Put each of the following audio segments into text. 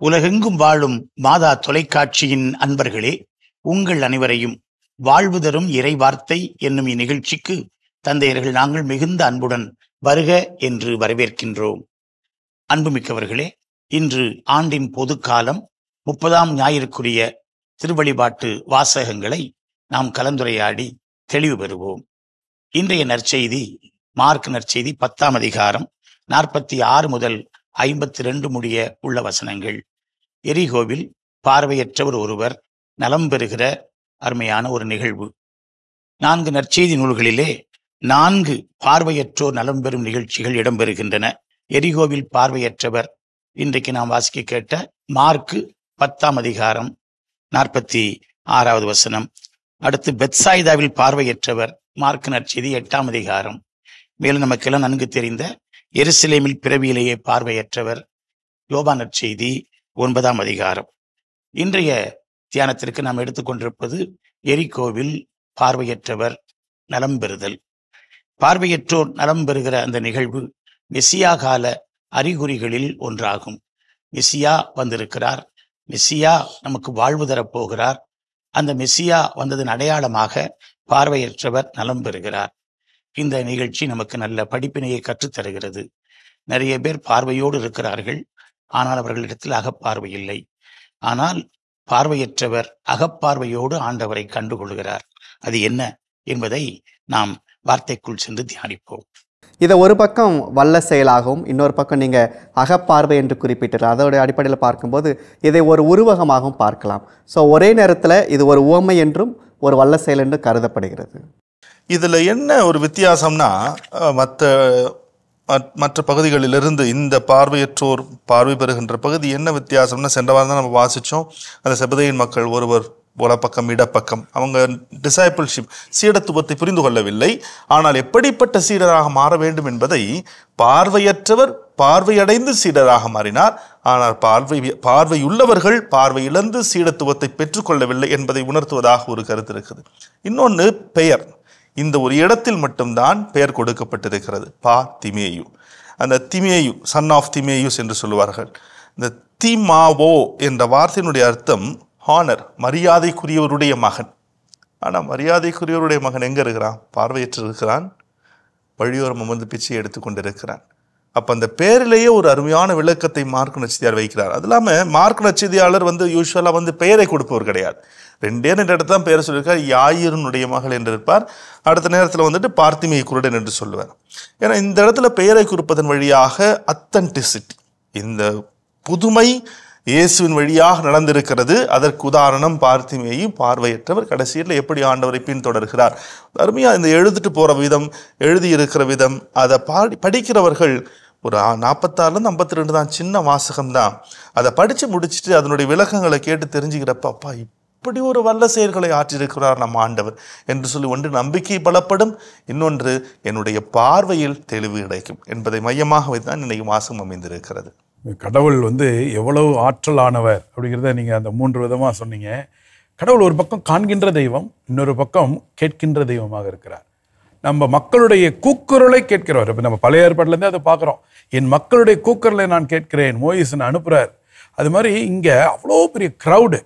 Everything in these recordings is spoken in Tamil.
உலகெங்கும் வாழும் மாதா தொலைக்காட்சியின் அன்பர்களே உங்கள் அனைவரையும் வாழ்வு தரும் இறை வார்த்தை என்னும் இந்நிகழ்ச்சிக்கு தந்தையர்கள் நாங்கள் மிகுந்த அன்புடன் வருக என்று வரவேற்கின்றோம் அன்புமிக்கவர்களே இன்று ஆண்டின் பொதுக்காலம் முப்பதாம் ஞாயிற்குரிய திருவழிபாட்டு வாசகங்களை நாம் கலந்துரையாடி தெளிவு பெறுவோம் இன்றைய நற்செய்தி மார்க் நற்செய்தி பத்தாம் அதிகாரம் நாற்பத்தி ஆறு முதல் ஐம்பத்தி ரெண்டு முடிய உள்ள வசனங்கள் எரிகோவில் பார்வையற்றவர் ஒருவர் நலம் பெறுகிற அருமையான ஒரு நிகழ்வு நான்கு நற்செய்தி நூல்களிலே நான்கு பார்வையற்றோர் நலம் பெறும் நிகழ்ச்சிகள் இடம்பெறுகின்றன எரிகோவில் பார்வையற்றவர் இன்றைக்கு நாம் வாசிக்க கேட்ட மார்க்கு பத்தாம் அதிகாரம் நாற்பத்தி ஆறாவது வசனம் அடுத்து பெத்சாய்தாவில் பார்வையற்றவர் மார்க் நற்செய்தி எட்டாம் அதிகாரம் மேலும் நமக்கெல்லாம் நன்கு தெரிந்த எருசலேமில் பிறவியிலேயே பார்வையற்றவர் யோபா நற்செய்தி ஒன்பதாம் அதிகாரம் இன்றைய தியானத்திற்கு நாம் எடுத்துக்கொண்டிருப்பது எரிகோவில் பார்வையற்றவர் நலம் பெறுதல் பார்வையற்றோர் நலம் பெறுகிற அந்த நிகழ்வு மெசியா கால அறிகுறிகளில் ஒன்றாகும் மெசியா வந்திருக்கிறார் மெசியா நமக்கு வாழ்வு தரப்போகிறார் அந்த மெசியா வந்ததன் அடையாளமாக பார்வையற்றவர் நலம் பெறுகிறார் இந்த நிகழ்ச்சி நமக்கு நல்ல படிப்பினையை கற்றுத்தருகிறது நிறைய பேர் பார்வையோடு இருக்கிறார்கள் ஆனால் அவர்களிடத்தில் அகப்பார்வை இல்லை ஆனால் பார்வையற்றவர் அகப்பார்வையோடு ஆண்டவரை கண்டுகொள்கிறார் அது என்ன என்பதை நாம் வார்த்தைக்குள் சென்று தியானிப்போம் இதை ஒரு பக்கம் வல்ல செயலாகவும் இன்னொரு பக்கம் நீங்கள் அகப்பார்வை என்று குறிப்பிட்டார் அதோட அடிப்படையில் பார்க்கும்போது இதை ஒரு உருவகமாகவும் பார்க்கலாம் ஸோ ஒரே நேரத்தில் இது ஒரு உவமை என்றும் ஒரு வல்ல செயல் என்றும் கருதப்படுகிறது இதில் என்ன ஒரு வித்தியாசம்னா மற்ற மற்ற பகுதிகளிலிருந்து இந்த பார்வையற்றோர் பார்வை பெறுகின்ற பகுதி என்ன வித்தியாசம்னா சென்ற வாரம் தான் நம்ம வாசித்தோம் அந்த செபதையின் மக்கள் ஒருவர் வலப்பக்கம் இடப்பக்கம் அவங்க டிசைபிள்ஷிப் சீடத்துவத்தை புரிந்து கொள்ளவில்லை ஆனால் எப்படிப்பட்ட சீடராக மாற வேண்டும் என்பதை பார்வையற்றவர் பார்வையடைந்து சீடராக மாறினார் ஆனால் பார்வை பார்வையுள்ளவர்கள் பார்வை இழந்து சீடத்துவத்தை பெற்றுக்கொள்ளவில்லை என்பதை உணர்த்துவதாக ஒரு கருத்து இருக்குது இன்னொன்று பெயர் இந்த ஒரு இடத்தில் மட்டும்தான் பெயர் கொடுக்கப்பட்டிருக்கிறது பா திமேயு அந்த திமேயு சன் ஆஃப் திமேயுஸ் என்று சொல்லுவார்கள் இந்த திமாவோ என்ற வார்த்தையினுடைய அர்த்தம் ஹானர் மரியாதைக்குரியவருடைய மகன் ஆனால் மரியாதைக்குரியவருடைய மகன் எங்கே இருக்கிறான் பார்வையற்று இருக்கிறான் வழியோரம் அமர்ந்து பிச்சை எடுத்துக்கொண்டிருக்கிறான் அப்போ அந்த பேரிலேயே ஒரு அருமையான விளக்கத்தை மார்க் நச்சதியார் வைக்கிறார் அது இல்லாமல் மார்க் நச்சதியாளர் வந்து யூஸ்வலாக வந்து பெயரை கொடுப்பவர் கிடையாது ரெண்டே ரெண்டு இடத்துல தான் பேரை சொல்லியிருக்கார் யாயிருனுடைய மகள் என்று இருப்பார் அடுத்த நேரத்தில் வந்துட்டு பார்த்திமை குருடன் என்று சொல்லுவார் ஏன்னா இந்த இடத்துல பெயரை குறிப்பதன் வழியாக அத்தன்டிசிட்டி இந்த புதுமை இயேசுவின் வழியாக நடந்திருக்கிறது அதற்கு உதாரணம் பார்த்திமேயும் பார்வையற்றவர் கடைசியில் எப்படி ஆண்டவரை பின்தொடர்கிறார் அருமையாக இந்த எழுதிட்டு போகிற விதம் எழுதியிருக்கிற விதம் அதை பாடி படிக்கிறவர்கள் ஒரு நாற்பத்தாறுலேருந்து ஐம்பத்தி ரெண்டு தான் சின்ன வாசகம் தான் அதை படித்து முடிச்சுட்டு அதனுடைய விளக்கங்களை கேட்டு தெரிஞ்சுக்கிறப்ப அப்பா இப்படி ஒரு வல்ல செயல்களை ஆற்றியிருக்கிறார் நம் ஆண்டவர் என்று சொல்லி ஒன்று நம்பிக்கை பலப்படும் இன்னொன்று என்னுடைய பார்வையில் தெளிவு கிடைக்கும் என்பதை மையமாக வைத்து தான் இன்னைக்கு மாசம் அமைந்திருக்கிறது கடவுள் வந்து எவ்வளவு ஆற்றலானவர் அப்படிங்கிறத நீங்கள் அந்த மூன்று விதமாக சொன்னீங்க கடவுள் ஒரு பக்கம் காண்கின்ற தெய்வம் இன்னொரு பக்கம் கேட்கின்ற தெய்வமாக இருக்கிறார் நம்ம மக்களுடைய கூக்குரலை கேட்கிறவர் இப்போ நம்ம பழைய ஏற்பாட்டிலேருந்தே அதை பார்க்குறோம் என் மக்களுடைய கூக்குரலை நான் கேட்கிறேன் மோயிசன் அனுப்புகிறார் அது மாதிரி இங்கே அவ்வளோ பெரிய க்ரௌடு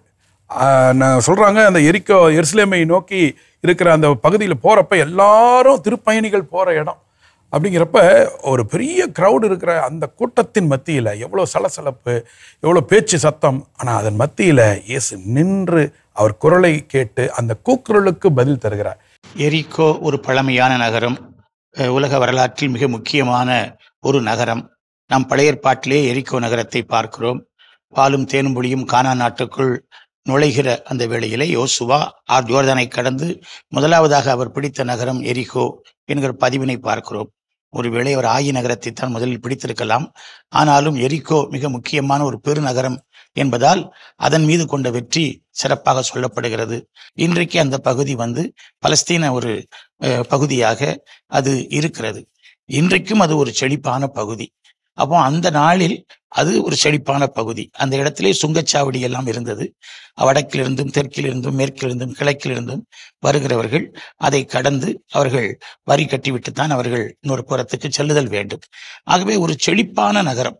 நான் சொல்கிறாங்க அந்த எரிக்கோ எருசலேமை நோக்கி இருக்கிற அந்த பகுதியில் போகிறப்ப எல்லாரும் திருப்பயணிகள் போகிற இடம் அப்படிங்கிறப்ப ஒரு பெரிய க்ரௌடு இருக்கிற அந்த கூட்டத்தின் மத்தியில் எவ்வளோ சலசலப்பு எவ்வளோ பேச்சு சத்தம் ஆனால் அதன் மத்தியில் இயேசு நின்று அவர் குரலை கேட்டு அந்த கூக்குரலுக்கு பதில் தருகிறார் எரிக்கோ ஒரு பழமையான நகரம் உலக வரலாற்றில் மிக முக்கியமான ஒரு நகரம் நாம் பழைய ஏற்பாட்டிலே எரிக்கோ நகரத்தை பார்க்கிறோம் பாலும் தேனும் பொழியும் கானா நாட்டுக்குள் நுழைகிற அந்த வேளையிலே யோசுவா ஆர் ஜோர்தானை கடந்து முதலாவதாக அவர் பிடித்த நகரம் எரிகோ என்கிற பதிவினை பார்க்கிறோம் ஒருவேளை அவர் ஆயி நகரத்தை தான் முதலில் பிடித்திருக்கலாம் ஆனாலும் எரிகோ மிக முக்கியமான ஒரு பெருநகரம் என்பதால் அதன் மீது கொண்ட வெற்றி சிறப்பாக சொல்லப்படுகிறது இன்றைக்கு அந்த பகுதி வந்து பலஸ்தீன ஒரு பகுதியாக அது இருக்கிறது இன்றைக்கும் அது ஒரு செழிப்பான பகுதி அப்போ அந்த நாளில் அது ஒரு செழிப்பான பகுதி அந்த இடத்திலே சுங்கச்சாவடி எல்லாம் இருந்தது வடக்கிலிருந்தும் தெற்கிலிருந்தும் மேற்கிலிருந்தும் கிழக்கிலிருந்தும் வருகிறவர்கள் அதை கடந்து அவர்கள் வரி கட்டிவிட்டுத்தான் அவர்கள் இன்னொரு புறத்துக்கு செல்லுதல் வேண்டும் ஆகவே ஒரு செழிப்பான நகரம்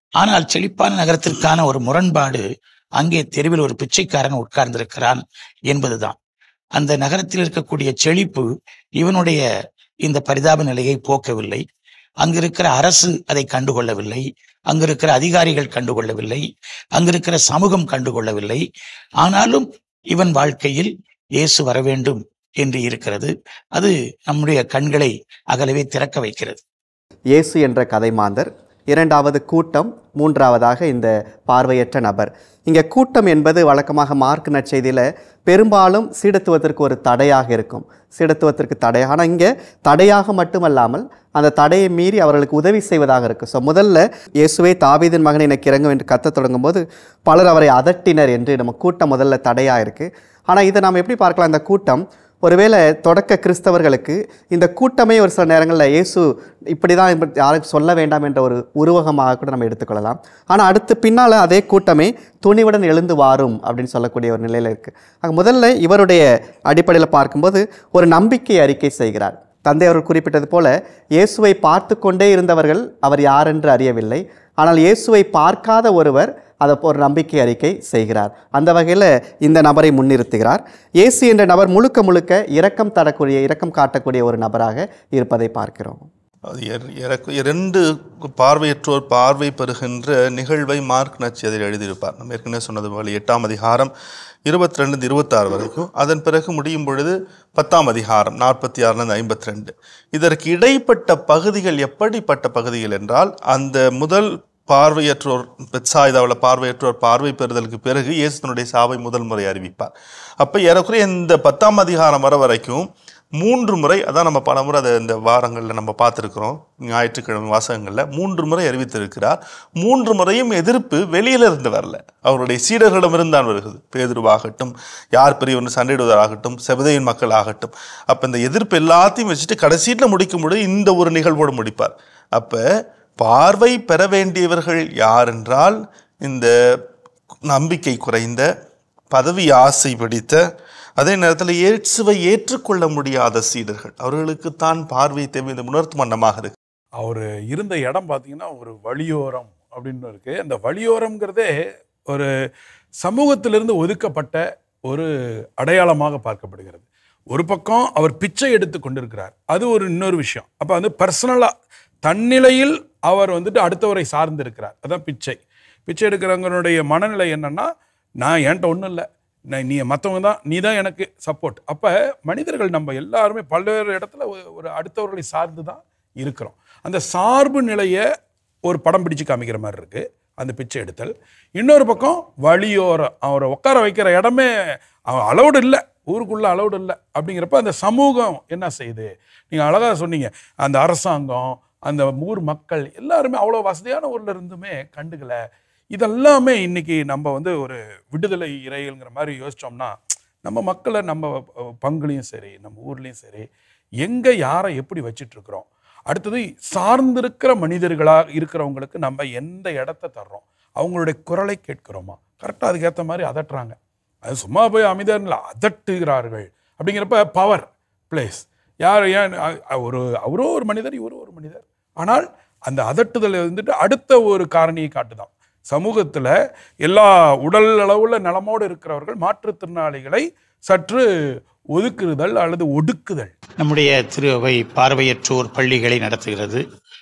ஆனால் செழிப்பான நகரத்திற்கான ஒரு முரண்பாடு அங்கே தெருவில் ஒரு பிச்சைக்காரன் உட்கார்ந்திருக்கிறான் என்பதுதான் அந்த நகரத்தில் இருக்கக்கூடிய செழிப்பு இவனுடைய இந்த பரிதாப நிலையை போக்கவில்லை அங்கிருக்கிற அரசு அதை கண்டுகொள்ளவில்லை அங்கிருக்கிற அதிகாரிகள் கண்டுகொள்ளவில்லை அங்கிருக்கிற சமூகம் கண்டுகொள்ளவில்லை ஆனாலும் இவன் வாழ்க்கையில் இயேசு வர வேண்டும் என்று இருக்கிறது அது நம்முடைய கண்களை அகலவே திறக்க வைக்கிறது இயேசு என்ற கதை மாந்தர் இரண்டாவது கூட்டம் மூன்றாவதாக இந்த பார்வையற்ற நபர் இங்கே கூட்டம் என்பது வழக்கமாக மார்க் நற்செய்தியில் பெரும்பாலும் சீடத்துவத்திற்கு ஒரு தடையாக இருக்கும் சீடத்துவத்திற்கு தடை ஆனால் இங்கே தடையாக மட்டுமல்லாமல் அந்த தடையை மீறி அவர்களுக்கு உதவி செய்வதாக இருக்கும் ஸோ முதல்ல இயேசுவே தாவீதின் மகனை எனக்கு இறங்கும் என்று கத்தத் தொடங்கும் போது பலர் அவரை அதட்டினர் என்று நம்ம கூட்டம் முதல்ல தடையாக இருக்குது ஆனால் இதை நாம் எப்படி பார்க்கலாம் இந்த கூட்டம் ஒருவேளை தொடக்க கிறிஸ்தவர்களுக்கு இந்த கூட்டமே ஒரு சில நேரங்களில் இயேசு இப்படி தான் இப்படி யாருக்கும் சொல்ல வேண்டாம் என்ற ஒரு உருவகமாக கூட நம்ம எடுத்துக்கொள்ளலாம் ஆனால் அடுத்து பின்னால் அதே கூட்டமே துணிவுடன் எழுந்து வாரும் அப்படின்னு சொல்லக்கூடிய ஒரு நிலையில் இருக்குது ஆக முதல்ல இவருடைய அடிப்படையில் பார்க்கும்போது ஒரு நம்பிக்கை அறிக்கை செய்கிறார் தந்தை அவர்கள் குறிப்பிட்டது போல இயேசுவை பார்த்து கொண்டே இருந்தவர்கள் அவர் யாரென்று அறியவில்லை ஆனால் இயேசுவை பார்க்காத ஒருவர் அதை ஒரு நம்பிக்கை அறிக்கை செய்கிறார் அந்த வகையில் இந்த நபரை முன்னிறுத்துகிறார் இயேசு என்ற நபர் முழுக்க முழுக்க இரக்கம் தரக்கூடிய இரக்கம் காட்டக்கூடிய ஒரு நபராக இருப்பதை பார்க்கிறோம் அது எர- இறக்கு- இரண்டு பார்வையற்றோர் பார்வை பெறுகின்ற நிகழ்வை மார்க் நச்சு அதில் எழுதியிருப்பார் நம்ம ஏற்கனவே சொன்னது போல எட்டாம் அதிகாரம் இருபத்தி ரெண்டு இருபத்தாறு வரைக்கும் அதன் பிறகு முடியும் பொழுது பத்தாம் அதிகாரம் நாற்பத்தி ஆறுலேருந்து ஐம்பத்தி ரெண்டு இதற்கு இடைப்பட்ட பகுதிகள் எப்படிப்பட்ட பகுதிகள் என்றால் அந்த முதல் பார்வையற்றோர் பெட்சாயுதாவில் பார்வையற்றோர் பார்வை பெறுதலுக்கு பிறகு இயேசு தன்னுடைய சாவை முதல் முறை அறிவிப்பார் அப்போ ஏறக்குறைய இந்த பத்தாம் அதிகாரம் வர வரைக்கும் மூன்று முறை அதான் நம்ம பல முறை அதை இந்த வாரங்களில் நம்ம பார்த்துருக்குறோம் ஞாயிற்றுக்கிழமை வாசகங்களில் மூன்று முறை அறிவித்திருக்கிறார் மூன்று முறையும் எதிர்ப்பு வெளியில இருந்து வரல அவருடைய சீடர்களிடமிருந்து தான் வருகிறது பேதுருவாகட்டும் யார் பெரியவன் சண்டையிடுவதாகட்டும் செபதையின் மக்கள் ஆகட்டும் அப்போ இந்த எதிர்ப்பு எல்லாத்தையும் வச்சுட்டு கடைசியில் முடிக்கும் பொழுது இந்த ஒரு நிகழ்வோடு முடிப்பார் அப்போ பார்வை பெற வேண்டியவர்கள் யார் என்றால் இந்த நம்பிக்கை குறைந்த பதவி ஆசை பிடித்த அதே நேரத்தில் இயேசுவை ஏற்றுக்கொள்ள முடியாத சீடர்கள் அவர்களுக்கு தான் பார்வை தேவை இந்த உணர்த்து மன்னமாக இருக்கு அவர் இருந்த இடம் பார்த்தீங்கன்னா ஒரு வழியோரம் அப்படின்னு இருக்கு அந்த வழியோரம்ங்கிறதே ஒரு சமூகத்திலிருந்து ஒதுக்கப்பட்ட ஒரு அடையாளமாக பார்க்கப்படுகிறது ஒரு பக்கம் அவர் பிச்சை எடுத்து கொண்டிருக்கிறார் அது ஒரு இன்னொரு விஷயம் அப்போ வந்து பர்சனலாக தன்னிலையில் அவர் வந்துட்டு அடுத்தவரை சார்ந்து இருக்கிறார் அதான் பிச்சை பிச்சை எடுக்கிறவங்களுடைய மனநிலை என்னன்னா நான் என்கிட்ட ஒன்றும் இல்லை நான் நீ மற்றவங்க தான் நீ தான் எனக்கு சப்போர்ட் அப்போ மனிதர்கள் நம்ம எல்லாருமே பல்வேறு இடத்துல ஒரு- ஒரு அடுத்தவர்களை சார்ந்து தான் இருக்கிறோம் அந்த சார்பு நிலையை ஒரு படம் பிடிச்சு காமிக்கிற மாதிரி இருக்கு அந்த பிச்சை எடுத்தல் இன்னொரு பக்கம் வழியோரம் அவரை உட்கார வைக்கிற இடமே அவன் அலௌடு இல்லை ஊருக்குள்ள அலௌடு இல்லை அப்படிங்கிறப்ப அந்த சமூகம் என்ன செய்யுது நீங்கள் அழகாக சொன்னீங்க அந்த அரசாங்கம் அந்த ஊர் மக்கள் எல்லாருமே அவ்வளோ வசதியான ஊர்ல இருந்துமே கண்டுக்கல இதெல்லாமே இன்னைக்கு நம்ம வந்து ஒரு விடுதலை இறைகள்ங்கிற மாதிரி யோசிச்சோம்னா நம்ம மக்களை நம்ம அஹ், பங்குலையும் சரி நம்ம ஊர்லேயும் சரி எங்கே யாரை எப்படி வச்சிட்டு இருக்கிறோம் அடுத்தது சார்ந்திருக்கிற மனிதர்களாக இருக்கிறவங்களுக்கு நம்ம எந்த இடத்த தர்றோம் அவங்களுடைய குரலை கேட்கிறோமா கரெக்டாக அதுக்கேற்ற மாதிரி அதட்டுறாங்க அது சும்மா போய் அமைதியாக அதட்டுகிறார்கள் அப்படிங்கிறப்ப பவர் பிளேஸ் யார் ஏன் அ- அ- ஒரு அவரோ ஒரு மனிதர் இவரோ ஒரு மனிதர் ஆனால் அந்த அதட்டுதலை வந்துட்டு அடுத்த ஒரு காரணியை காட்டுதான் சமூகத்தில் எல்லா உடல் அளவுல நலமோடு இருக்கிறவர்கள் மாற்றுத்திறனாளிகளை சற்று ஒதுக்குதல் அல்லது ஒடுக்குதல் நம்முடைய திருவை பார்வையற்றோர் பள்ளிகளை நடத்துகிறது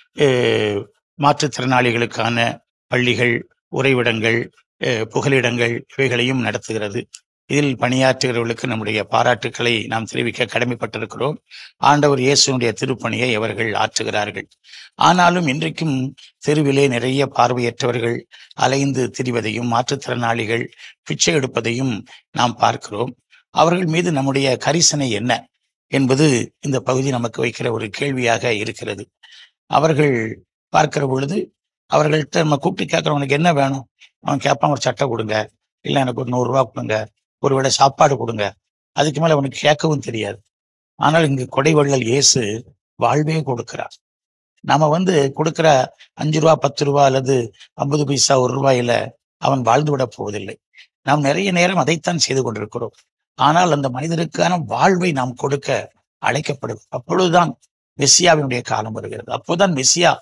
அஹ், மாற்றுத்திறனாளிகளுக்கான பள்ளிகள் உறைவிடங்கள் அஹ், புகலிடங்கள் இவைகளையும் நடத்துகிறது இதில் பணியாற்றுகிறவர்களுக்கு நம்முடைய பாராட்டுக்களை நாம் தெரிவிக்க கடமைப்பட்டிருக்கிறோம் ஆண்டவர் இயேசுனுடைய திருப்பணியை அவர்கள் ஆற்றுகிறார்கள் ஆனாலும் இன்றைக்கும் தெருவிலே நிறைய பார்வையற்றவர்கள் அலைந்து திரிவதையும் மாற்றுத்திறனாளிகள் பிச்சை எடுப்பதையும் நாம் பார்க்கிறோம் அவர்கள் மீது நம்முடைய கரிசனை என்ன என்பது இந்த பகுதி நமக்கு வைக்கிற ஒரு கேள்வியாக இருக்கிறது அவர்கள் பார்க்கிற பொழுது அவர்கள்ட்ட நம்ம கூப்பிட்டு கேட்கறவனுக்கு என்ன வேணும் அவன் கேட்பான் ஒரு சட்டை கொடுங்க இல்லை எனக்கு ஒரு நூறுரூவா கொடுங்க ஒருவேளை சாப்பாடு கொடுங்க அதுக்கு மேல அவனுக்கு கேட்கவும் தெரியாது ஆனால் இங்கு கொடைவள்ளல் இயேசு வாழ்வே கொடுக்கிறார் நாம வந்து கொடுக்கிற அஞ்சு ரூபா பத்து ரூபா அல்லது ஐம்பது பைசா ஒரு ரூபாயில அவன் வாழ்ந்து விட போவதில்லை நாம் நிறைய நேரம் அதைத்தான் செய்து கொண்டிருக்கிறோம் ஆனால் அந்த மனிதருக்கான வாழ்வை நாம் கொடுக்க அழைக்கப்படுது அப்பொழுதுதான் மெஸ்ஸியாவினுடைய காலம் வருகிறது அப்போதான் மெஸ்ஸியா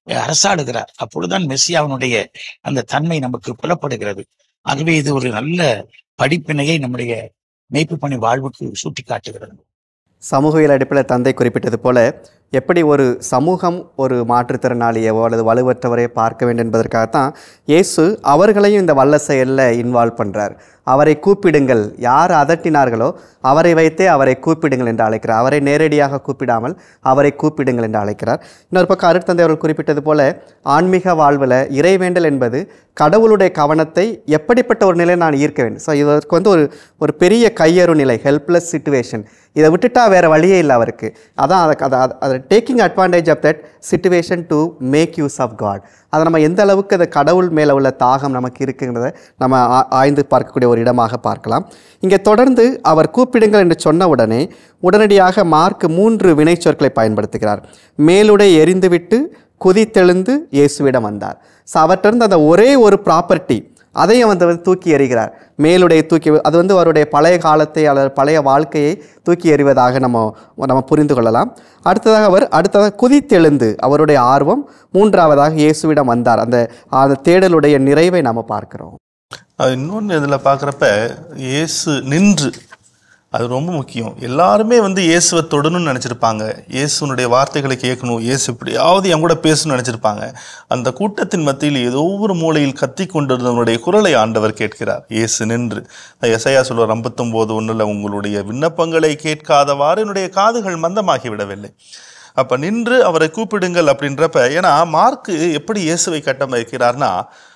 அரசாடுகிறார் அப்பொழுதுதான் மெஸ்ஸியாவினுடைய அந்த தன்மை நமக்கு புலப்படுகிறது ஆகவே இது ஒரு நல்ல படிப்பினையை நம்முடைய மேய்ப்பு பணி வாழ்வுக்கு சுட்டி காட்டுகிறது சமூகவியல் அடிப்படையில் தந்தை குறிப்பிட்டது போல எப்படி ஒரு சமூகம் ஒரு மாற்றுத்திறனாளியவோ அல்லது வலுவற்றவரையோ பார்க்க வேண்டும் என்பதற்காகத்தான் இயேசு அவர்களையும் இந்த வல்ல செயலில் இன்வால்வ் பண்ணுறார் அவரை கூப்பிடுங்கள் யார் அதட்டினார்களோ அவரை வைத்தே அவரை கூப்பிடுங்கள் என்று அழைக்கிறார் அவரை நேரடியாக கூப்பிடாமல் அவரை கூப்பிடுங்கள் என்று அழைக்கிறார் இன்னொரு பக்கம் அருட்தந்தை அவர்கள் குறிப்பிட்டது போல ஆன்மீக வாழ்வில் இறைவேண்டல் என்பது கடவுளுடைய கவனத்தை எப்படிப்பட்ட ஒரு நிலையை நான் ஈர்க்க வேண்டும் ஸோ இதற்கு வந்து ஒரு ஒரு பெரிய கையறு நிலை ஹெல்ப்லெஸ் சுச்சுவேஷன் இதை விட்டுட்டா வேற வழியே இல்லை அவருக்கு அதான் அதை அதை அதை taking advantage of that situation to make use of got அதை நம்ம எந்த அளவுக்கு அந்த கடவுள் மேலே உள்ள தாகம் நமக்கு இருக்குங்கிறத நம்ம ஆ- ஆய்ந்து பார்க்கக்கூடிய ஒரு இடமாக பார்க்கலாம் இங்கே தொடர்ந்து அவர் கூப்பிடுங்கள் என்று சொன்ன உடனே உடனடியாக மார்க் மூன்று வினைச்சொற்களை பயன்படுத்துகிறார் மேலுடை எரிந்துவிட்டு குதித்தெழுந்து இயேசுவிடம் வந்தார் ஸோ அவற்றிருந்து அந்த ஒரே ஒரு ப்ராப்பர்ட்டி அதையும் வந்து வந்து தூக்கி எறிகிறார் மேலுடைய தூக்கி அது வந்து அவருடைய பழைய காலத்தை அல்லது பழைய வாழ்க்கையை தூக்கி எறிவதாக நம்ம நம்ம புரிந்து கொள்ளலாம் அடுத்ததாக அவர் அடுத்ததாக குதித்தெழுந்து அவருடைய ஆர்வம் மூன்றாவதாக இயேசுவிடம் வந்தார் அந்த அந்த தேடலுடைய நிறைவை நம்ம பார்க்கிறோம் அது இன்னொன்று இதில் பார்க்குறப்ப இயேசு நின்று அது ரொம்ப முக்கியம் எல்லாருமே வந்து இயேசுவை தொடணும்னு நினச்சிருப்பாங்க இயேசுனுடைய வார்த்தைகளை கேட்கணும் இயேசு எப்படியாவது என் கூட பேசணும்னு நினச்சிருப்பாங்க அந்த கூட்டத்தின் மத்தியில் ஏதோ ஒரு மூலையில் கத்தி கொண்டிருந்தவனுடைய குரலை ஆண்டவர் கேட்கிறார் இயேசு நின்று எசையா சொல்வார் ஐம்பத்தொம்போது ஒன்றில் உங்களுடைய விண்ணப்பங்களை கேட்காதவாறு என்னுடைய காதுகள் மந்தமாகி விடவில்லை அப்போ நின்று அவரை கூப்பிடுங்கள் அப்படின்றப்ப ஏன்னா மார்க்கு எப்படி இயேசுவை கட்டமைக்கிறார்னா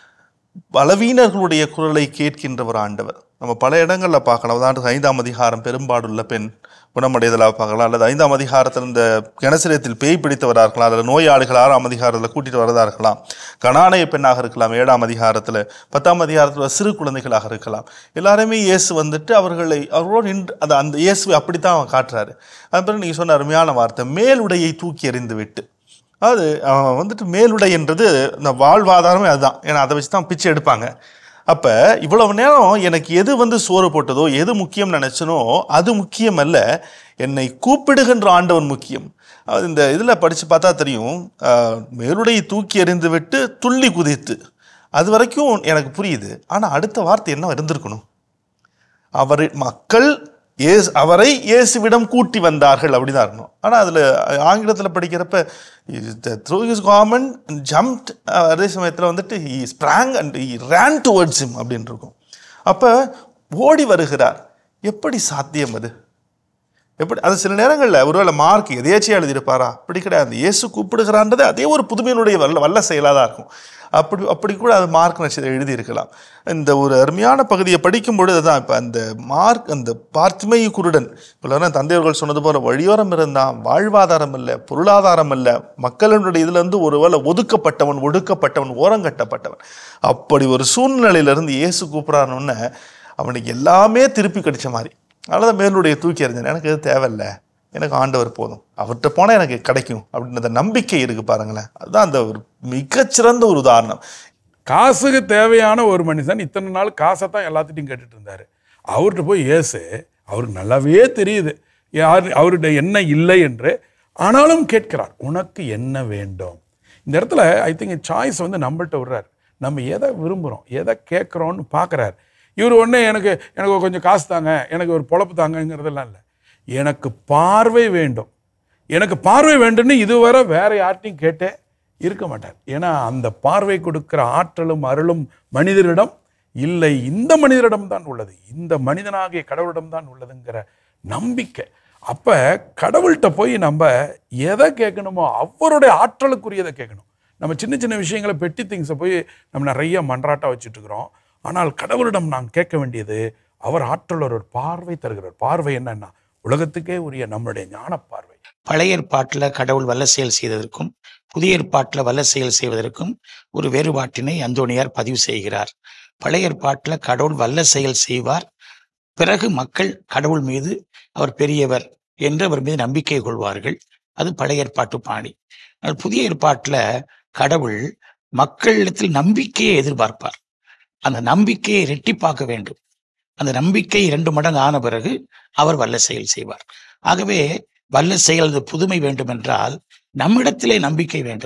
பலவீனர்களுடைய குரலை கேட்கின்றவர் ஆண்டவர் நம்ம பல இடங்கள்ல பார்க்கலாம் உதாரணத்துக்கு ஐந்தாம் அதிகாரம் பெரும்பாடுள்ள பெண் குணமடைதலாக பார்க்கலாம் அல்லது ஐந்தாம் அதிகாரத்தில் இந்த கிணசிரத்தில் பேய் பிடித்தவராக இருக்கலாம் அல்லது நோயாளிகள் ஆறாம் அதிகாரத்தில் கூட்டிட்டு வரதா இருக்கலாம் கணானைய பெண்ணாக இருக்கலாம் ஏழாம் அதிகாரத்தில் பத்தாம் அதிகாரத்தில் சிறு குழந்தைகளாக இருக்கலாம் எல்லாருமே இயேசு வந்துட்டு அவர்களை அவர்களோடு நின்று அந்த அந்த இயேசுவை அப்படித்தான் அவன் காட்டுறாரு அது பிறகு நீங்கள் சொன்ன அருமையான வார்த்தை மேலுடையை தூக்கி எறிந்து விட்டு அது அவன் வந்துட்டு மேலுடைன்றது இந்த வாழ்வாதாரமே அதுதான் ஏன்னா அதை வச்சு தான் பிச்சை எடுப்பாங்க அப்போ இவ்வளவு நேரம் எனக்கு எது வந்து சோறு போட்டதோ எது முக்கியம் நினைச்சனோ அது முக்கியம் அல்ல என்னை கூப்பிடுகின்ற ஆண்டவன் முக்கியம் அது இந்த இதில் படித்து பார்த்தா தெரியும் ஆஹ், மேலுடையை தூக்கி எறிந்து விட்டு துள்ளி குதித்து அது வரைக்கும் எனக்கு புரியுது ஆனால் அடுத்த வார்த்தை என்ன இருந்திருக்கணும் அவர் மக்கள் இயேசு அவரை இயேசுவிடம் கூட்டி வந்தார்கள் அப்படிதான் இருக்கணும் ஆனால் அதில் ஆங்கிலத்தில் படிக்கிறப்ப த்ரூ ஹிஸ் காமன் ஜம்ப்ட் அதே சமயத்தில் வந்துட்டு he sprang and he ran towards him அப்படின்னு இருக்கும் அப்போ ஓடி வருகிறார் எப்படி சாத்தியம் அது எப்படி அது சில நேரங்களில் ஒருவேளை மார்க் எதேச்சியாக எழுதியிருப்பாரா அப்படி கிடையாது இயேசு கூப்பிடுகிறான்றது அதே ஒரு புதுமையினுடைய வல்ல வல்ல செயலாக தான் இருக்கும் அப்படி அப்படி கூட அது மார்க் நட்சத்திரம் எழுதியிருக்கலாம் இந்த ஒரு அருமையான பகுதியை படிக்கும் பொழுது தான் இப்போ அந்த மார்க் அந்த பார்த்திமை குருடன் இப்போ தந்தையர்கள் சொன்னது போல வழியோரம் இருந்தான் வாழ்வாதாரம் இல்லை பொருளாதாரம் இல்லை மக்களினுடைய இதுல இருந்து ஒருவேளை ஒதுக்கப்பட்டவன் ஒடுக்கப்பட்டவன் ஓரங்கட்டப்பட்டவன் அப்படி ஒரு சூழ்நிலையிலிருந்து இயேசு கூப்பிட்றான்னு அவனுக்கு எல்லாமே திருப்பி கிடைச்ச மாதிரி அதனால மேலுடைய தூக்கி எறிஞ்சேன் எனக்கு இது தேவையில்லை எனக்கு ஆண்டவர் போதும் அவர்கிட்ட போனால் எனக்கு கிடைக்கும் அப்படின்ற நம்பிக்கை இருக்கு பாருங்களேன் அதுதான் அந்த ஒரு மிகச்சிறந்த ஒரு உதாரணம் காசுக்கு தேவையான ஒரு மனுஷன் இத்தனை நாள் காசை தான் எல்லாத்திட்டையும் கேட்டுட்டு இருந்தாரு அவர்கிட்ட போய் ஏசு அவருக்கு நல்லாவே தெரியுது யார் அவருடைய என்ன இல்லை என்று ஆனாலும் கேட்கிறார் உனக்கு என்ன வேண்டும் இந்த இடத்துல ஐ திங்க் சாய்ஸ் வந்து நம்மள்ட்ட விடுறாரு நம்ம எதை விரும்புகிறோம் எதை கேட்குறோன்னு பார்க்குறாரு இவர் ஒன்று எனக்கு எனக்கு கொஞ்சம் காசு தாங்க எனக்கு ஒரு பொழப்பு தாங்கங்கிறதெல்லாம் இல்லை எனக்கு பார்வை வேண்டும் எனக்கு பார்வை வேண்டும்னு இதுவரை வேற யார்ட்டையும் கேட்டே இருக்க மாட்டார் ஏன்னா அந்த பார்வை கொடுக்கிற ஆற்றலும் அருளும் மனிதரிடம் இல்லை இந்த மனிதரிடம் தான் உள்ளது இந்த மனிதனாகிய கடவுளிடம் தான் உள்ளதுங்கிற நம்பிக்கை அப்ப கடவுள்கிட்ட போய் நம்ம எதை கேட்கணுமோ அவருடைய ஆற்றலுக்குரியதை கேட்கணும் நம்ம சின்ன சின்ன விஷயங்களை பெட்டி திங்ஸை போய் நம்ம நிறைய மன்றாட்டா வச்சுட்டு இருக்கிறோம் ஆனால் கடவுளிடம் நாம் கேட்க வேண்டியது அவர் ஆற்றல் ஒரு பார்வை தருகிறார் பார்வை என்னன்னா உலகத்துக்கே உரிய நம்மளுடைய ஞான பார்வை பழைய ஏற்பாட்டில் கடவுள் வல்ல செயல் செய்ததற்கும் புதிய ஏற்பாட்டில் வல்ல செயல் செய்வதற்கும் ஒரு வேறுபாட்டினை அந்தோணியார் பதிவு செய்கிறார் பழைய ஏற்பாட்டில் கடவுள் வல்ல செயல் செய்வார் பிறகு மக்கள் கடவுள் மீது அவர் பெரியவர் என்று அவர் மீது நம்பிக்கை கொள்வார்கள் அது பழைய ஏற்பாட்டு பாணி ஆனால் புதிய ஏற்பாட்டில் கடவுள் மக்களிடத்தில் நம்பிக்கையை எதிர்பார்ப்பார் அந்த நம்பிக்கையை ரெட்டிப்பாக்க வேண்டும் அந்த நம்பிக்கை இரண்டு மடங்கு ஆன பிறகு அவர் வல்ல செயல் செய்வார் ஆகவே வல்ல செயல் அது புதுமை வேண்டும் என்றால் நம்மிடத்திலே நம்பிக்கை வேண்டும்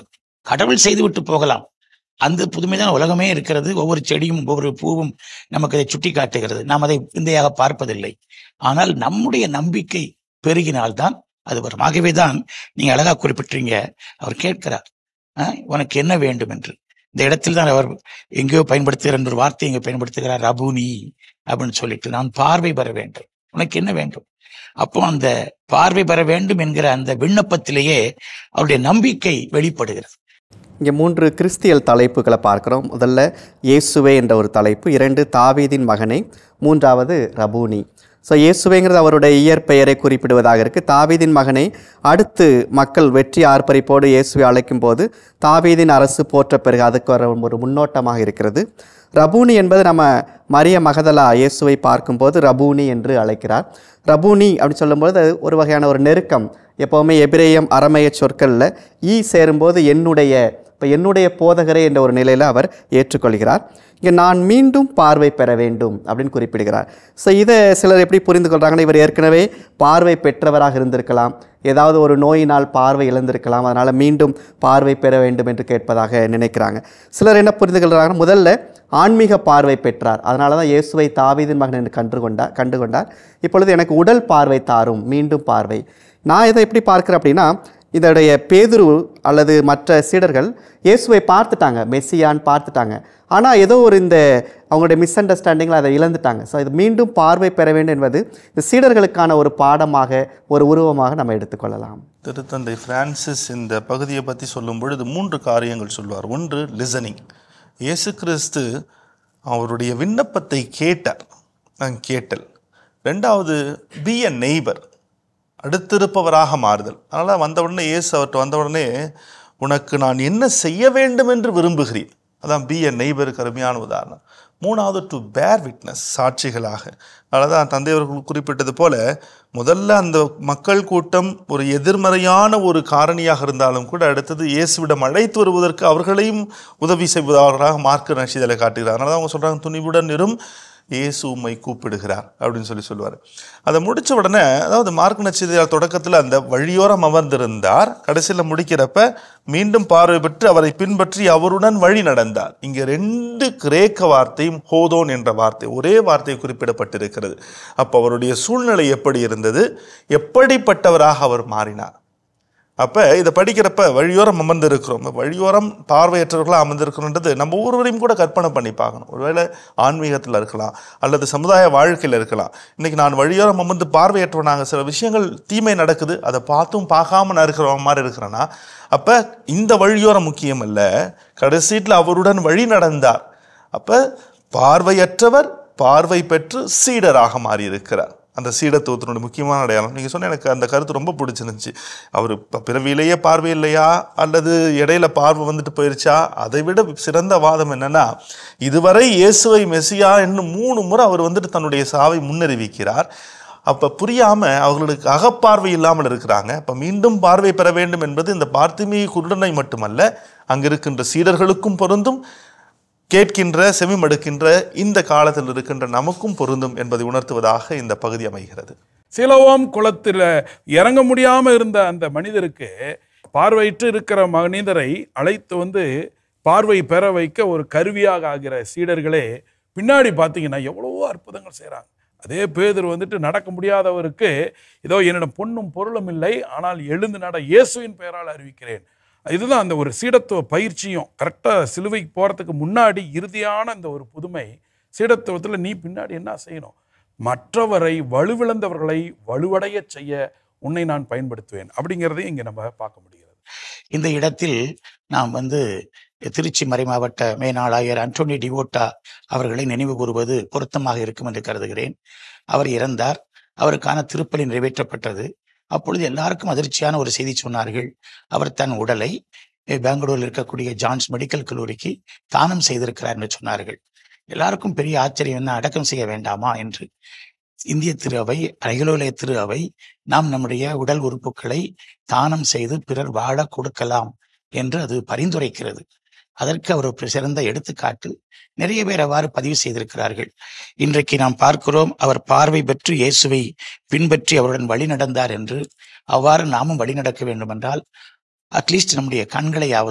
கடவுள் செய்துவிட்டு போகலாம் அந்த புதுமைதான் உலகமே இருக்கிறது ஒவ்வொரு செடியும் ஒவ்வொரு பூவும் நமக்கு அதை சுட்டி காட்டுகிறது நாம் அதை விந்தையாக பார்ப்பதில்லை ஆனால் நம்முடைய நம்பிக்கை பெருகினால்தான் அது வரும் ஆகவேதான் நீங்க அழகா குறிப்பிட்டீங்க அவர் கேட்கிறார் "அஹ், உனக்கு என்ன வேண்டும் என்று இந்த இடத்தில் தான் அவர் எங்கேயோ பயன்படுத்துகிற ஒரு வார்த்தை இங்கே பயன்படுத்துகிறார் ரபுனி அப்படின்னு சொல்லிட்டு நான் பார்வை பெற வேண்டும் உனக்கு என்ன வேண்டும் அப்போ அந்த பார்வை பெற வேண்டும் என்கிற அந்த விண்ணப்பத்திலேயே அவருடைய நம்பிக்கை வெளிப்படுகிறது இங்கே மூன்று கிறிஸ்தியல் தலைப்புகளை பார்க்குறோம் முதல்ல இயேசுவே என்ற ஒரு தலைப்பு இரண்டு தாவீதின் மகனை மூன்றாவது ரபூனி ஸோ இயேசுவேங்கிறது அவருடைய இயற்பெயரை குறிப்பிடுவதாக இருக்குது தாவீதின் மகனை அடுத்து மக்கள் வெற்றி ஆர்ப்பரிப்போடு இயேசுவை அழைக்கும் போது தாவீதின் அரசு போற்ற பிறகு அதுக்கு வர ஒரு முன்னோட்டமாக இருக்கிறது ரபூனி என்பது நம்ம மரிய மகதலா இயேசுவை பார்க்கும்போது ரபூனி என்று அழைக்கிறார் ரபூனி அப்படின்னு சொல்லும்போது அது ஒரு வகையான ஒரு நெருக்கம் எப்போவுமே எபிரேயம் அரமைய சொற்களில் ஈ சேரும்போது என்னுடைய இப்போ என்னுடைய போதகரே என்ற ஒரு நிலையில் அவர் ஏற்றுக்கொள்கிறார் இங்கே நான் மீண்டும் பார்வை பெற வேண்டும் அப்படின்னு குறிப்பிடுகிறார் ஸோ இதை சிலர் எப்படி புரிந்து கொள்கிறாங்கன்னா இவர் ஏற்கனவே பார்வை பெற்றவராக இருந்திருக்கலாம் ஏதாவது ஒரு நோயினால் பார்வை இழந்திருக்கலாம் அதனால் மீண்டும் பார்வை பெற வேண்டும் என்று கேட்பதாக நினைக்கிறாங்க சிலர் என்ன புரிந்து கொள்கிறாங்கன்னா முதல்ல ஆன்மீக பார்வை பெற்றார் அதனால தான் இயேசுவை தாவீதின் மகன் என்று கண்டு கொண்டார் கண்டு கொண்டார் இப்பொழுது எனக்கு உடல் பார்வை தாரும் மீண்டும் பார்வை நான் இதை எப்படி பார்க்குறேன் அப்படின்னா இதோடைய பேதுரு அல்லது மற்ற சீடர்கள் இயேசுவை பார்த்துட்டாங்க மெஸ்ஸியான்னு பார்த்துட்டாங்க ஆனால் ஏதோ ஒரு இந்த அவங்களுடைய மிஸ் அண்டர்ஸ்டாண்டிங்கில் அதை இழந்துட்டாங்க ஸோ இது மீண்டும் பார்வை பெற வேண்டும் என்பது இந்த சீடர்களுக்கான ஒரு பாடமாக ஒரு உருவமாக நம்ம எடுத்துக்கொள்ளலாம் திருத்தந்தை பிரான்சிஸ் இந்த பகுதியை பற்றி சொல்லும் பொழுது மூன்று காரியங்கள் சொல்வார் ஒன்று லிசனிங் இயேசு கிறிஸ்து அவருடைய விண்ணப்பத்தை கேட்டார் நான் கேட்டல் ரெண்டாவது பி அ நெய்பர் அடுத்திருப்பவராக மாறுதல் அதனால் வந்த உடனே இயேசு அவர்கிட்ட வந்த உடனே உனக்கு நான் என்ன செய்ய வேண்டும் என்று விரும்புகிறேன் அதான் பி எ நெய்பருக்கு அருமையான உதாரணம் மூணாவது டு பேர் விட்னஸ் சாட்சிகளாக அதனால தான் தந்தை அவர்கள் குறிப்பிட்டது போல முதல்ல அந்த மக்கள் கூட்டம் ஒரு எதிர்மறையான ஒரு காரணியாக இருந்தாலும் கூட அடுத்தது இயேசுவிடம் அழைத்து வருவதற்கு அவர்களையும் உதவி செய்வதாக மார்க்க நட்சிதலை காட்டுகிறார் அதனால தான் அவங்க சொல்கிறாங்க துணிவுடன் இரும் இயேசு உம்மை கூப்பிடுகிறார் அப்படின்னு சொல்லி சொல்லுவார் அதை முடிச்ச உடனே அதாவது மார்க் நட்சத்திர தொடக்கத்தில் அந்த வழியோரம் அமர்ந்திருந்தார் கடைசியில் முடிக்கிறப்ப மீண்டும் பார்வை பெற்று அவரை பின்பற்றி அவருடன் வழி நடந்தார் இங்கே ரெண்டு கிரேக்க வார்த்தையும் ஹோதோன் என்ற வார்த்தை ஒரே வார்த்தை குறிப்பிடப்பட்டிருக்கிறது அப்போ அவருடைய சூழ்நிலை எப்படி இருந்தது எப்படிப்பட்டவராக அவர் மாறினார் அப்போ இதை படிக்கிறப்ப வழியோரம் அமர்ந்திருக்கிறோம் வழியோரம் பார்வையற்றவர்களாக அமர்ந்திருக்கிறோன்றது நம்ம ஒவ்வொருவரையும் கூட கற்பனை பண்ணி பார்க்கணும் ஒருவேளை ஆன்மீகத்தில் இருக்கலாம் அல்லது சமுதாய வாழ்க்கையில் இருக்கலாம் இன்னைக்கு நான் வழியோரம் அமர்ந்து பார்வையற்றவனாக சில விஷயங்கள் தீமை நடக்குது அதை பார்த்தும் பார்க்காம நான் இருக்கிற மாதிரி இருக்கிறேன்னா அப்போ இந்த வழியோரம் முக்கியம் அல்ல கடைசீட்டில் அவருடன் வழி நடந்தார் அப்போ பார்வையற்றவர் பார்வை பெற்று சீடராக மாறியிருக்கிறார் அந்த சீடத்துவத்தினுடைய முக்கியமான அடையாளம் நீங்கள் சொன்ன எனக்கு அந்த கருத்து ரொம்ப பிடிச்சிருந்துச்சு அவர் இப்போ பிறவியிலேயே பார்வை இல்லையா அல்லது இடையில பார்வை வந்துட்டு போயிருச்சா அதை விட சிறந்த வாதம் என்னன்னா இதுவரை இயேசுவை மெசியா என்னும் மூணு முறை அவர் வந்துட்டு தன்னுடைய சாவை முன்னறிவிக்கிறார் அப்போ புரியாம அவர்களுக்கு அகப்பார்வை இல்லாமல் இருக்கிறாங்க அப்போ மீண்டும் பார்வை பெற வேண்டும் என்பது இந்த பார்த்திமி குருடனை மட்டுமல்ல அங்க இருக்கின்ற சீடர்களுக்கும் பொருந்தும் கேட்கின்ற செவிமடுக்கின்ற இந்த காலத்தில் இருக்கின்ற நமக்கும் பொருந்தும் என்பதை உணர்த்துவதாக இந்த பகுதி அமைகிறது சிலோவாம் குளத்தில் இறங்க முடியாம இருந்த அந்த மனிதருக்கு பார்வையிட்டு இருக்கிற மனிதரை அழைத்து வந்து பார்வை பெற வைக்க ஒரு கருவியாக ஆகிற சீடர்களே பின்னாடி பார்த்தீங்கன்னா எவ்வளவோ அற்புதங்கள் செய்கிறாங்க அதே பேதர் வந்துட்டு நடக்க முடியாதவருக்கு ஏதோ என்னிடம் பொண்ணும் பொருளும் இல்லை ஆனால் எழுந்து நட இயேசுவின் பெயரால் அறிவிக்கிறேன் இதுதான் அந்த ஒரு சீடத்துவ பயிற்சியும் கரெக்டாக சிலுவைக்கு போகிறதுக்கு முன்னாடி இறுதியான அந்த ஒரு புதுமை சீடத்துவத்தில் நீ பின்னாடி என்ன செய்யணும் மற்றவரை வலுவிழந்தவர்களை வலுவடைய செய்ய உன்னை நான் பயன்படுத்துவேன் அப்படிங்கிறதையும் இங்கே நம்ம பார்க்க முடிகிறது இந்த இடத்தில் நாம் வந்து திருச்சி மறைமாவட்ட மேனாளாயர் அன்டோனி டிவோட்டா அவர்களை நினைவு கூறுவது பொருத்தமாக இருக்கும் என்று கருதுகிறேன் அவர் இறந்தார் அவருக்கான திருப்பலி நிறைவேற்றப்பட்டது அப்பொழுது எல்லாருக்கும் அதிர்ச்சியான ஒரு செய்தி சொன்னார்கள் அவர் தன் உடலை அஹ், பெங்களூரில் இருக்கக்கூடிய ஜான்ஸ் மெடிக்கல் கல்லூரிக்கு தானம் செய்திருக்கிறார் என்று சொன்னார்கள் எல்லாருக்கும் பெரிய ஆச்சரியம் என்ன அடக்கம் செய்ய வேண்டாமா என்று இந்திய திரு அவை அகிலோலய திரு அவை நாம் நம்முடைய உடல் உறுப்புகளை தானம் செய்து பிறர் வாழ கொடுக்கலாம் என்று அது பரிந்துரைக்கிறது அதற்கு அவர் ஒரு சிறந்த எடுத்துக்காட்டு நிறைய பேர் அவ்வாறு பதிவு செய்திருக்கிறார்கள் இன்றைக்கு நாம் பார்க்கிறோம் அவர் பார்வை பெற்று இயேசுவை பின்பற்றி அவருடன் வழி நடந்தார் என்று அவ்வாறு நாமும் வழி நடக்க வேண்டுமென்றால் அட்லீஸ்ட் நம்முடைய கண்களையாவது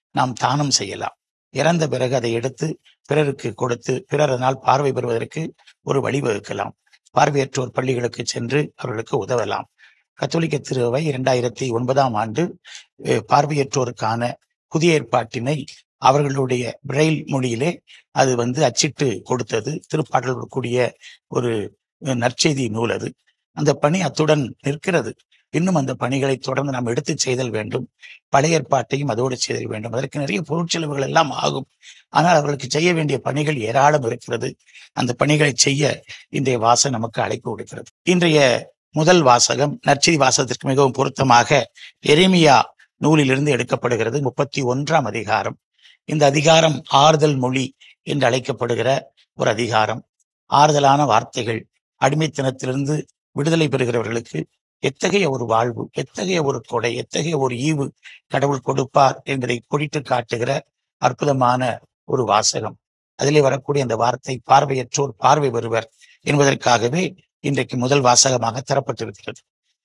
நாம் தானம் செய்யலாம் இறந்த பிறகு அதை எடுத்து பிறருக்கு கொடுத்து பிறர் அதனால் பார்வை பெறுவதற்கு ஒரு வழிவகுக்கலாம் பார்வையற்றோர் பள்ளிகளுக்கு சென்று அவர்களுக்கு உதவலாம் கத்தோலிக்க திருவை இரண்டாயிரத்தி ஒன்பதாம் ஆண்டு அஹ், பார்வையற்றோருக்கான புதிய ஏற்பாட்டினை அவர்களுடைய பிரெயில் மொழியிலே அது வந்து அச்சிட்டு கொடுத்தது திருப்பாடல் கூடிய ஒரு அஹ், நற்செய்தி நூல் அது அந்த பணி அத்துடன் நிற்கிறது இன்னும் அந்த பணிகளை தொடர்ந்து நாம் எடுத்து செய்தல் வேண்டும் பழைய ஏற்பாட்டையும் அதோடு செய்தல் வேண்டும் அதற்கு நிறைய பொருட்செலவுகள் எல்லாம் ஆகும் ஆனால் அவர்களுக்கு செய்ய வேண்டிய பணிகள் ஏராளம் இருக்கிறது அந்த பணிகளை செய்ய இன்றைய வாசம் நமக்கு அழைப்பு விடுக்கிறது இன்றைய முதல் வாசகம் நற்செய்தி வாசகத்திற்கு மிகவும் பொருத்தமாக எரேமியா நூலிலிருந்து எடுக்கப்படுகிறது முப்பத்தி ஒன்றாம் அதிகாரம் இந்த அதிகாரம் ஆறுதல் மொழி என்று அழைக்கப்படுகிற ஒரு அதிகாரம் ஆறுதலான வார்த்தைகள் அடிமைத்தனத்திலிருந்து விடுதலை பெறுகிறவர்களுக்கு எத்தகைய ஒரு வாழ்வு எத்தகைய ஒரு கொடை எத்தகைய ஒரு ஈவு கடவுள் கொடுப்பார் என்பதை குறித்து காட்டுகிற அற்புதமான ஒரு வாசகம் அதிலே வரக்கூடிய அந்த வார்த்தை பார்வையற்றோர் பார்வை பெறுவர் என்பதற்காகவே இன்றைக்கு முதல் வாசகமாக தரப்பட்டிருக்கிறது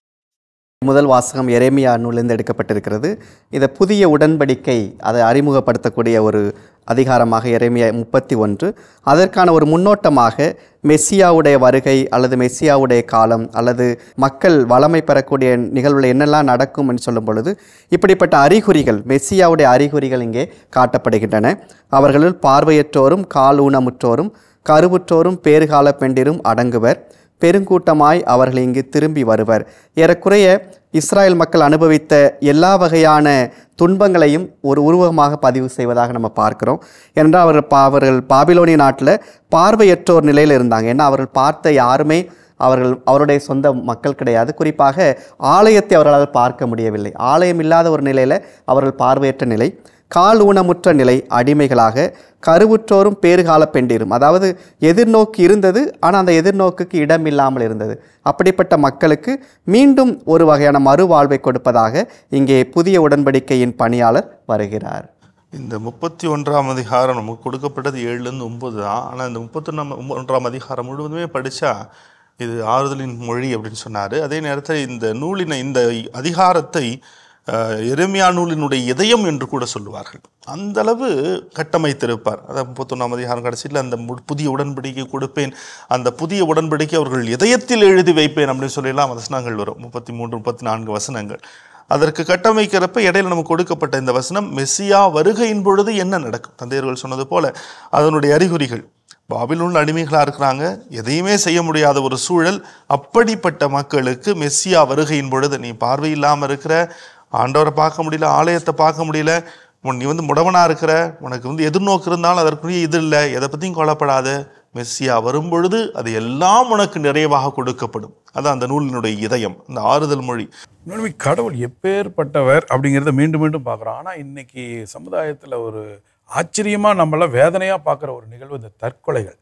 முதல் வாசகம் எரேமியா நூலிலிருந்து எடுக்கப்பட்டிருக்கிறது இதை புதிய உடன்படிக்கை அதை அறிமுகப்படுத்தக்கூடிய ஒரு அதிகாரமாக எரேமியா முப்பத்தி ஒன்று அதற்கான ஒரு முன்னோட்டமாக மெஸ்ஸியாவுடைய வருகை அல்லது மெஸ்ஸியாவுடைய காலம் அல்லது மக்கள் வளமை பெறக்கூடிய நிகழ்வுல என்னெல்லாம் நடக்கும் என்று சொல்லும் பொழுது இப்படிப்பட்ட அறிகுறிகள் மெஸ்ஸியாவுடைய அறிகுறிகள் இங்கே காட்டப்படுகின்றன அவர்களுள் பார்வையற்றோரும் கால் ஊனமுற்றோரும் கருவுற்றோரும் பேறுகால பெண்டிரும் அடங்குவர் பெருங்கூட்டமாய் அவர்கள் இங்கு திரும்பி வருவர் ஏறக்குறைய இஸ்ராயல் மக்கள் அனுபவித்த எல்லா வகையான துன்பங்களையும் ஒரு உருவகமாக பதிவு செய்வதாக நம்ம பார்க்கிறோம் ஏனென்றால் அவர்கள் பா அவர்கள் பாபிலோனிய நாட்டில் பார்வையற்றோர் நிலையில் இருந்தாங்க ஏன்னா அவர்கள் பார்த்த யாருமே அவர்கள் அவருடைய சொந்த மக்கள் கிடையாது குறிப்பாக ஆலயத்தை அவர்களால் பார்க்க முடியவில்லை ஆலயம் இல்லாத ஒரு நிலையில் அவர்கள் பார்வையற்ற நிலை கால் ஊனமுற்ற நிலை அடிமைகளாக கருவுற்றோரும் பேறுகால பெண்டிரும் அதாவது எதிர்நோக்கு இருந்தது ஆனால் அந்த எதிர்நோக்குக்கு இடம் இல்லாமல் இருந்தது அப்படிப்பட்ட மக்களுக்கு மீண்டும் ஒரு வகையான மறுவாழ்வை கொடுப்பதாக இங்கே புதிய உடன்படிக்கையின் பணியாளர் வருகிறார் இந்த முப்பத்தி ஒன்றாம் அதிகாரம் நமக்கு கொடுக்கப்பட்டது ஏழுலேருந்து ஒன்பது தான் ஆனால் இந்த முப்பத்தொன்னாம் ஒன்றாம் அதிகாரம் முழுவதுமே படித்தா இது ஆறுதலின் மொழி அப்படின்னு சொன்னார் அதே நேரத்தில் இந்த நூலினை இந்த அதிகாரத்தை அஹ், எரேமியா நூலினுடைய இதயம் என்று கூட சொல்லுவார்கள் அந்த அளவு கட்டமைத்திருப்பார் அதான் முப்பத்தொன்னாம் அதிகாரம் கடைசியில் அந்த மு- புதிய உடன்படிக்கை கொடுப்பேன் அந்த புதிய உடன்படிக்கை அவர்கள் இதயத்தில் எழுதி வைப்பேன் அப்படின்னு சொல்லலாம் வசனங்கள் வரும் முப்பத்தி மூன்று முப்பத்தி நான்கு வசனங்கள் அதற்கு கட்டமைக்கிறப்ப இடையில நமக்கு கொடுக்கப்பட்ட இந்த வசனம் மெஸ்ஸியா வருகையின் பொழுது என்ன நடக்கும் தந்தையர்கள் சொன்னது போல அதனுடைய அறிகுறிகள் பாபிலோன் அடிமைகளாக இருக்கிறாங்க எதையுமே செய்ய முடியாத ஒரு சூழல் அப்படிப்பட்ட மக்களுக்கு மெஸ்ஸியா வருகையின் பொழுது நீ பார்வை இல்லாமல் இருக்கிற ஆண்டவரை பார்க்க முடியல ஆலயத்தை பார்க்க முடியல உன் நீ வந்து முடவனா இருக்கிற உனக்கு வந்து எதிர்நோக்கு இருந்தாலும் அதற்குரிய இது இல்லை எதை பற்றியும் கொல்லப்படாத மெஸ்ஸியா வரும்பொழுது அது எல்லாம் உனக்கு நிறைவாக கொடுக்கப்படும் அதான் அந்த நூலினுடைய இதயம் அந்த ஆறுதல் மொழி உண்மையுமே கடவுள் எப்பேற்பட்டவர் அப்படிங்கிறத மீண்டும் மீண்டும் பார்க்குறோம் ஆனால் இன்னைக்கு சமுதாயத்தில் ஒரு ஆச்சரியமாக நம்மளாம் வேதனையாக பார்க்குற ஒரு நிகழ்வு இந்த தற்கொலைகள்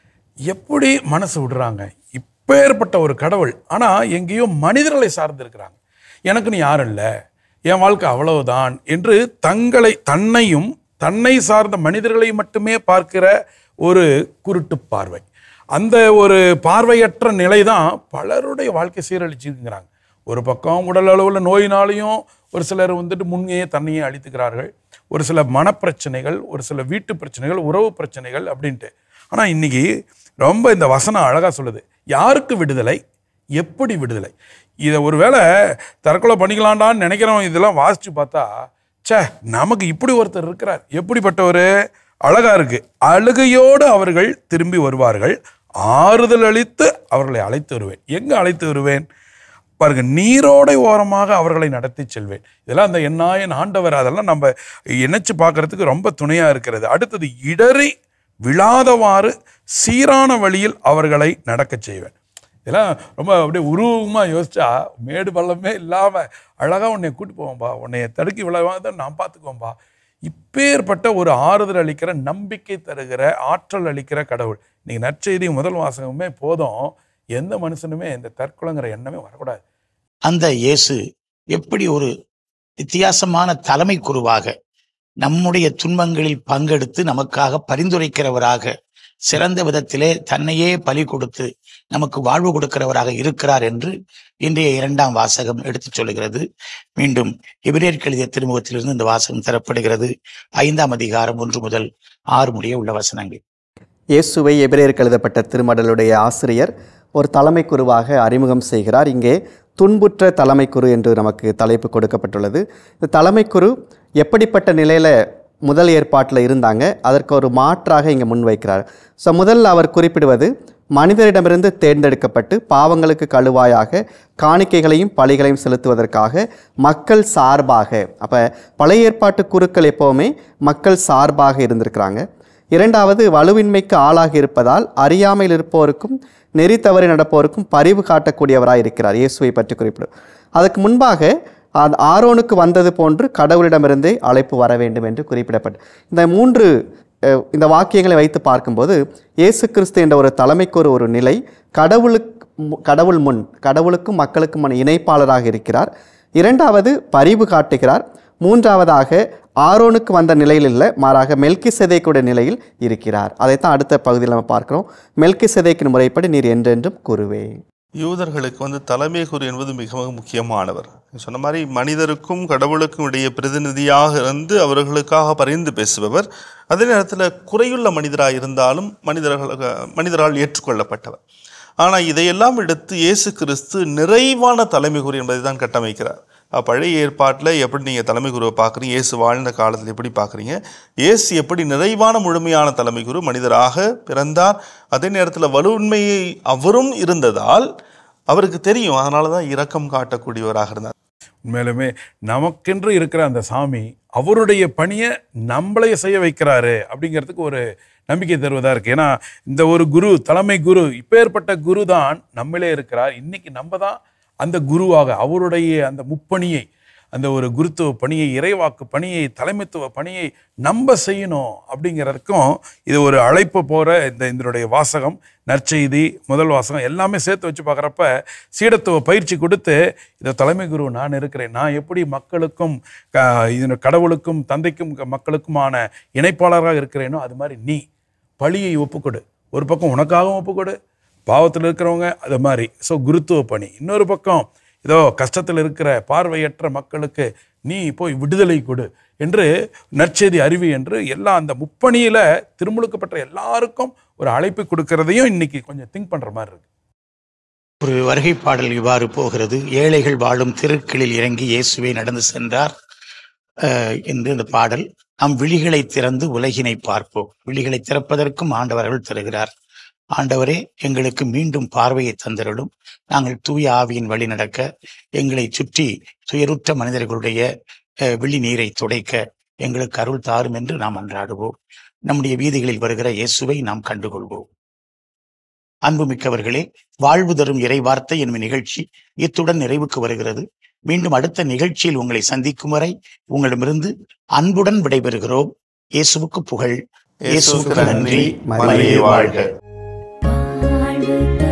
எப்படி மனசு விடுறாங்க இப்பேற்பட்ட ஒரு கடவுள் ஆனால் எங்கேயோ மனிதர்களை சார்ந்திருக்கிறாங்க எனக்குன்னு யாரும் இல்லை என் வாழ்க்கை அவ்வளவுதான் என்று தங்களை தன்னையும் தன்னை சார்ந்த மனிதர்களை மட்டுமே பார்க்கிற ஒரு குருட்டு பார்வை அந்த ஒரு பார்வையற்ற நிலை தான் பலருடைய வாழ்க்கை சீரழிச்சுங்கிறாங்க ஒரு பக்கம் உடல் அளவில் நோயினாலையும் ஒரு சிலர் வந்துட்டு முன்கையே தன்னையே அழித்துக்கிறார்கள் ஒரு சில மனப்பிரச்சனைகள் ஒரு சில வீட்டு பிரச்சனைகள் உறவு பிரச்சனைகள் அப்படின்ட்டு ஆனால் இன்னைக்கு ரொம்ப இந்த வசனம் அழகாக சொல்லுது யாருக்கு விடுதலை எப்படி விடுதலை இதை ஒருவேளை தற்கொலை பண்ணிக்கலாண்டான்னு நினைக்கிறவன் இதெல்லாம் வாசித்து பார்த்தா ச்சே நமக்கு இப்படி ஒருத்தர் இருக்கிறார் எப்படிப்பட்டவர் அழகா இருக்கு அழுகையோடு அவர்கள் திரும்பி வருவார்கள் ஆறுதல் அளித்து அவர்களை அழைத்து வருவேன் எங்க அழைத்து வருவேன் பாருங்க நீரோடை ஓரமாக அவர்களை நடத்தி செல்வேன் இதெல்லாம் அந்த எண்ணாயன் ஆண்டவர் அதெல்லாம் நம்ம இணைச்சு பார்க்கறதுக்கு ரொம்ப துணையா இருக்கிறது அடுத்தது இடறி விழாதவாறு சீரான வழியில் அவர்களை நடக்கச் செய்வேன் இதெல்லாம் ரொம்ப அப்படியே உருவமாக யோசிச்சா மேடு பள்ளமே இல்லாமல் அழகாக உன்னை கூட்டி போவோம்பா உன்னை தடுக்கி விழாத நான் பார்த்துக்குவோம்பா இப்பேற்பட்ட ஒரு ஆறுதல் அளிக்கிற நம்பிக்கை தருகிற ஆற்றல் அளிக்கிற கடவுள் நீங்கள் நற்செய்தி முதல் வாசகமே போதும் எந்த மனுஷனுமே இந்த தற்கொலைங்கிற எண்ணமே வரக்கூடாது அந்த இயேசு எப்படி ஒரு வித்தியாசமான தலைமை குருவாக நம்முடைய துன்பங்களில் பங்கெடுத்து நமக்காக பரிந்துரைக்கிறவராக சிறந்த விதத்திலே தன்னையே பலி கொடுத்து நமக்கு வாழ்வு கொடுக்கிறவராக இருக்கிறார் என்று இன்றைய இரண்டாம் வாசகம் எடுத்துச் சொல்லுகிறது மீண்டும் எபிரேயருக்கு எழுதிய திருமுகத்திலிருந்து இந்த வாசகம் தரப்படுகிறது ஐந்தாம் அதிகாரம் ஒன்று முதல் ஆறு முடிய உள்ள வசனங்கள் இயேசுவை எபிரேயருக்கு எழுதப்பட்ட திருமடலுடைய ஆசிரியர் ஒரு தலைமை குருவாக அறிமுகம் செய்கிறார் இங்கே துன்புற்ற தலைமை குரு என்று நமக்கு தலைப்பு கொடுக்கப்பட்டுள்ளது இந்த தலைமை குரு எப்படிப்பட்ட நிலையில் முதல் ஏற்பாட்டில் இருந்தாங்க அதற்கு ஒரு மாற்றாக இங்கே முன்வைக்கிறார் ஸோ முதல்ல அவர் குறிப்பிடுவது மனிதரிடமிருந்து தேர்ந்தெடுக்கப்பட்டு பாவங்களுக்கு கழுவாயாக காணிக்கைகளையும் பலிகளையும் செலுத்துவதற்காக மக்கள் சார்பாக அப்போ பழைய ஏற்பாட்டு குருக்கள் எப்போவுமே மக்கள் சார்பாக இருந்திருக்கிறாங்க இரண்டாவது வலுவின்மைக்கு ஆளாகி இருப்பதால் அறியாமையில் இருப்போருக்கும் நெறி தவறி நடப்போருக்கும் பரிவு காட்டக்கூடியவராய் இருக்கிறார் இயேசுவை பற்றி குறிப்பிடும் அதற்கு முன்பாக அது ஆரோனுக்கு வந்தது போன்று கடவுளிடமிருந்தே அழைப்பு வர வேண்டும் என்று குறிப்பிடப்பட்டு இந்த மூன்று அஹ், இந்த வாக்கியங்களை வைத்து பார்க்கும்போது இயேசு கிறிஸ்து என்ற ஒரு தலைமைக்கு ஒரு ஒரு நிலை கடவுளுக்கு மு- கடவுள் முன் கடவுளுக்கும் மக்களுக்கும் இணைப்பாளராக இருக்கிறார் இரண்டாவது பரிவு காட்டுகிறார் மூன்றாவதாக ஆரோனுக்கு வந்த நிலையில் இல்லை மாறாக மெல்கி செதைக்குடைய நிலையில் இருக்கிறார் அதைத்தான் அடுத்த பகுதியில் நம்ம பார்க்கிறோம் மெல்கி செதைக்கின் முறைப்படி நீர் என்றென்றும் கூறுவே யூதர்களுக்கு வந்து தலைமை குரு என்பது மிகவும் முக்கியமானவர் நீ சொன்ன மாதிரி மனிதருக்கும் கடவுளுக்கும் இடையே பிரதிநிதியாக இருந்து அவர்களுக்காக பரிந்து பேசுபவர் அதே நேரத்தில் குறையுள்ள மனிதராக இருந்தாலும் மனிதர்கள் மனிதரால் ஏற்றுக்கொள்ளப்பட்டவர் ஆனால் இதையெல்லாம் எடுத்து இயேசு கிறிஸ்து நிறைவான தலைமை குரு என்பதை தான் கட்டமைக்கிறார் அப்ப பழைய ஏற்பாட்டில் எப்படி நீங்கள் தலைமை குருவை பார்க்குறீங்க இயேசு வாழ்ந்த காலத்தில் எப்படி பார்க்குறீங்க இயேசு எப்படி நிறைவான முழுமையான தலைமை குரு மனிதராக பிறந்தார் அதே நேரத்தில் வலுவுண்மையை அவரும் இருந்ததால் அவருக்கு தெரியும் அதனால தான் இரக்கம் காட்டக்கூடியவராக இருந்தார் உண்மையிலுமே நமக்கென்று இருக்கிற அந்த சாமி அவருடைய பணியை நம்மளே செய்ய வைக்கிறாரு அப்படிங்கிறதுக்கு ஒரு நம்பிக்கை தருவதா இருக்கு ஏன்னா இந்த ஒரு குரு தலைமை குரு இப்பேற்பட்ட குரு தான் நம்மளே இருக்கிறார் இன்னைக்கு நம்ம தான் அந்த குருவாக அவருடைய அந்த முப்பணியை அந்த ஒரு குருத்துவ பணியை இறைவாக்கு பணியை தலைமைத்துவ பணியை நம்ம செய்யணும் அப்படிங்கிறதுக்கும் இது ஒரு அழைப்பு போகிற இந்த இதனுடைய வாசகம் நற்செய்தி முதல் வாசகம் எல்லாமே சேர்த்து வச்சு பார்க்குறப்ப சீடத்துவ பயிற்சி கொடுத்து இதை தலைமை குரு நான் இருக்கிறேன் நான் எப்படி மக்களுக்கும் க- இது கடவுளுக்கும் தந்தைக்கும் க- மக்களுக்குமான இணைப்பாளராக இருக்கிறேனோ அது மாதிரி நீ பழியை ஒப்புக்கொடு ஒரு பக்கம் உனக்காகவும் ஒப்புக்கொடு பாவத்தில் இருக்கிறவங்க அது மாதிரி ஸோ குருத்துவ பணி இன்னொரு பக்கம் ஏதோ கஷ்டத்தில் இருக்கிற பார்வையற்ற மக்களுக்கு நீ போய் விடுதலை கொடு என்று நற்செய்தி அறிவி என்று எல்லா அந்த முப்பணியில் திருமுழுக்கப்பட்ட எல்லாருக்கும் ஒரு அழைப்பு கொடுக்கறதையும் இன்னைக்கு கொஞ்சம் திங்க் பண்ணுற மாதிரி இருக்கு ஒரு வருகை பாடல் இவ்வாறு போகிறது ஏழைகள் வாழும் தெருக்களில் இறங்கி இயேசுவே நடந்து சென்றார் அஹ், என்று இந்த பாடல் நம் விழிகளை திறந்து உலகினை பார்ப்போம் விழிகளை திறப்பதற்கும் ஆண்டவர்கள் தருகிறார் ஆண்டவரே எங்களுக்கு மீண்டும் பார்வையை தந்திரலும் நாங்கள் தூய ஆவியின் வழி நடக்க எங்களை சுற்றி துயருற்ற மனிதர்களுடைய அஹ், விழி நீரை துடைக்க எங்களுக்கு அருள் தாரும் என்று நாம் அன்றாடுவோம் நம்முடைய வீதிகளில் வருகிற இயேசுவை நாம் கண்டுகொள்வோம் அன்புமிக்கவர்களே வாழ்வு தரும் இறை வார்த்தை என்னும் நிகழ்ச்சி இத்துடன் நிறைவுக்கு வருகிறது மீண்டும் அடுத்த நிகழ்ச்சியில் உங்களை சந்திக்கும் வரை உங்களிடமிருந்து அன்புடன் விடைபெறுகிறோம் இயேசுவுக்கு புகழ் இயேசுவுக்கு நன்றி மரியே வாழ்க வாழ்க